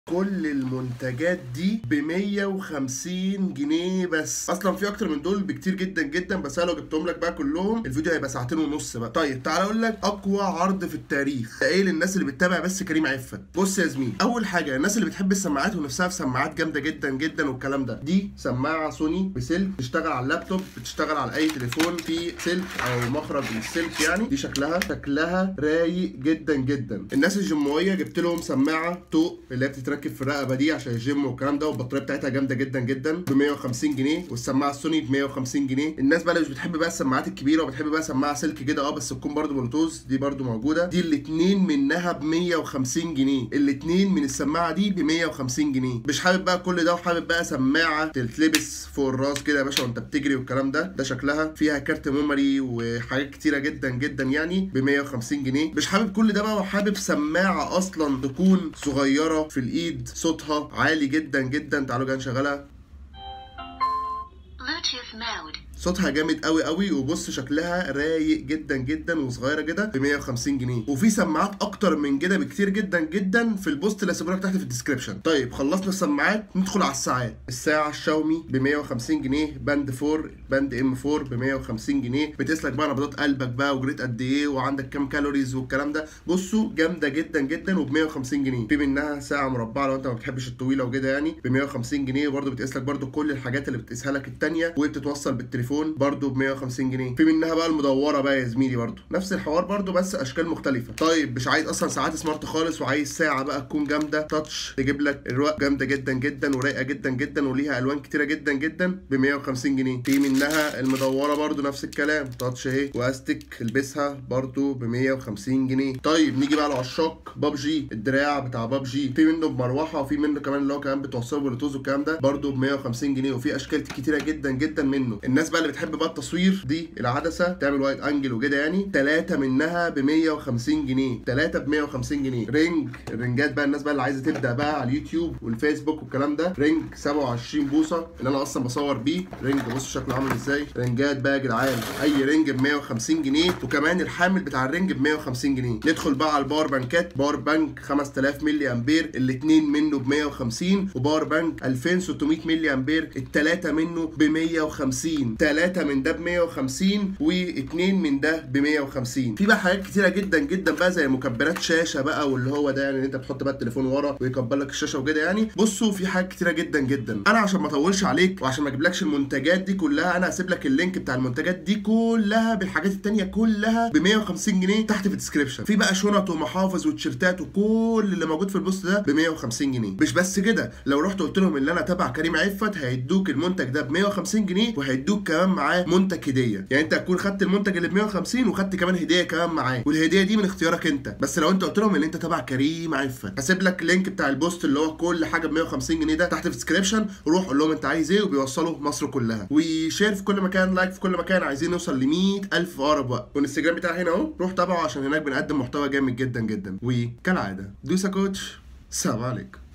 كل المنتجات دي ب 150 جنيه بس اصلا في اكتر من دول بكتير جدا جدا بس انا لو جبتهم لك بقى كلهم الفيديو هيبقى ساعتين ونص بقى طيب تعالى اقول لك اقوى عرض في التاريخ ده ايه للناس اللي بتتابع بس كريم عفت بص يا زميلي اول حاجه الناس اللي بتحب السماعات ونفسها في سماعات جامده جدا جدا والكلام ده دي سماعه سوني بسلك بتشتغل على اللابتوب بتشتغل على اي تليفون في سلك او مخرج للسلك يعني دي شكلها شكلها رايق جدا جدا الناس الجيمويه جبت لهم سماعه توق اللي هي بتتركب في الرقبه دي عشان الجيم والكلام ده والبطاريه بتاعتها جامده جدا جدا ب 150 جنيه والسماعه السوني ب 150 جنيه الناس بقى اللي مش بتحب بقى السماعات الكبيره وبتحب بقى سماعه سلك كده اه بس تكون برده بلوتوث دي برده موجوده دي الاثنين منها ب 150 جنيه الاثنين من السماعه دي ب 150 جنيه مش حابب بقى كل ده وحابب بقى سماعه تتلبس فوق الراس كده يا باشا وانت بتجري والكلام ده ده شكلها فيها كارت ميموري وحاجات كتيره جدا جدا يعني ب 150 جنيه مش حابب كل ده بقى وحابب سماعه اصلا تكون صغيره في الايد صوتها عالي جدا جدا تعالوا كده نشغلها Bluetooth mode. صوتها جامد قوي قوي وبص شكلها رايق جدا جدا وصغيره كده ب 150 جنيه وفي سماعات اكتر من كده بكتير جدا جدا في البوست اللي هسيبه لك تحت في الديسكربشن طيب خلصنا السماعات ندخل على الساعات الساعه الشاومي ب 150 جنيه باند 4 باند ام 4 ب 150 جنيه بتسلك بقى نبضات قلبك بقى وجريت قد ايه وعندك كام كالوريز والكلام ده بصوا جامده جدا جدا وب 150 جنيه في منها ساعه مربعه لو انت ما بتحبش الطويله وكده يعني ب 150 جنيه وبرده بتقيس لك برده كل الحاجات اللي بتقيسها لك الثانيه وبتتوصل بالتليفون برده ب 150 جنيه في منها بقى المدوره بقى يا زميلي برده نفس الحوار برده بس اشكال مختلفه طيب مش عايز اصلا ساعات سمارت خالص وعايز ساعه بقى تكون جامده تاتش تجيب لك الرواق جامده جدا جدا ورايقه جدا جدا وليها الوان كتيره جدا جدا ب 150 جنيه في منها المدوره برده نفس الكلام تاتش اهي واستك تلبسها برده ب 150 جنيه طيب نيجي بقى لعشاق بابجي الدراع بتاع بابجي في منه بمروحه وفي منه كمان اللي هو كمان بتوصله بلوتوث والكلام ده برده ب 150 جنيه وفي اشكال كتيره جدا جدا منه الناس بقى اللي بتحب بقى التصوير دي العدسه تعمل وايد انجل وكده يعني ثلاثه منها ب 150 جنيه ثلاثه ب 150 جنيه رينج الرنجات بقى الناس بقى اللي عايزه تبدا بقى على اليوتيوب والفيسبوك والكلام ده رينج 27 بوصه اللي انا اصلا بصور بيه رينج بصوا شكله عامل ازاي رنجات بقى يا جدعان اي رينج ب 150 جنيه وكمان الحامل بتاع الرينج ب 150 جنيه ندخل بقى على الباور بانكات باور بانك 5000 ملي امبير الاثنين منه ب 150 وباور بانك 2600 ملي امبير الثلاثه منه ب 150 ثلاثه من ده ب 150 واثنين من ده ب 150 في بقى حاجات كتيره جدا جدا بقى زي مكبرات شاشه بقى واللي هو ده يعني ان انت بتحط بقى التليفون ورا ويكبر لك الشاشه وكده يعني بصوا في حاجات كتيره جدا جدا انا عشان ما اطولش عليك وعشان ما اجيبلكش المنتجات دي كلها انا هسيب لك اللينك بتاع المنتجات دي كلها بالحاجات التانيه كلها ب 150 جنيه تحت في الديسكربشن في بقى شنط ومحافظ وتيشيرتات وكل اللي موجود في البوست ده ب 150 جنيه مش بس كده لو رحت قلت لهم ان انا تبع كريم عفت هيدوك المنتج ده ب 150 جنيه وهيدوك كمان معاه منتج هديه يعني انت هتكون خدت المنتج اللي ب 150 وخدت كمان هديه كمان معاه والهديه دي من اختيارك انت بس لو انت قلت لهم ان انت تبع كريم عفت هسيب لك اللينك بتاع البوست اللي هو كل حاجه ب 150 جنيه ده تحت في الديسكربشن روح قول لهم انت عايز ايه وبيوصلوا مصر كلها وشير في كل مكان لايك في كل مكان عايزين نوصل ل 100000 في اقرب وقت والانستجرام بتاعي هنا اهو روح تابعه عشان هناك بنقدم محتوى جامد جدا جدا وكالعاده دوسا كوتش السلام عليكم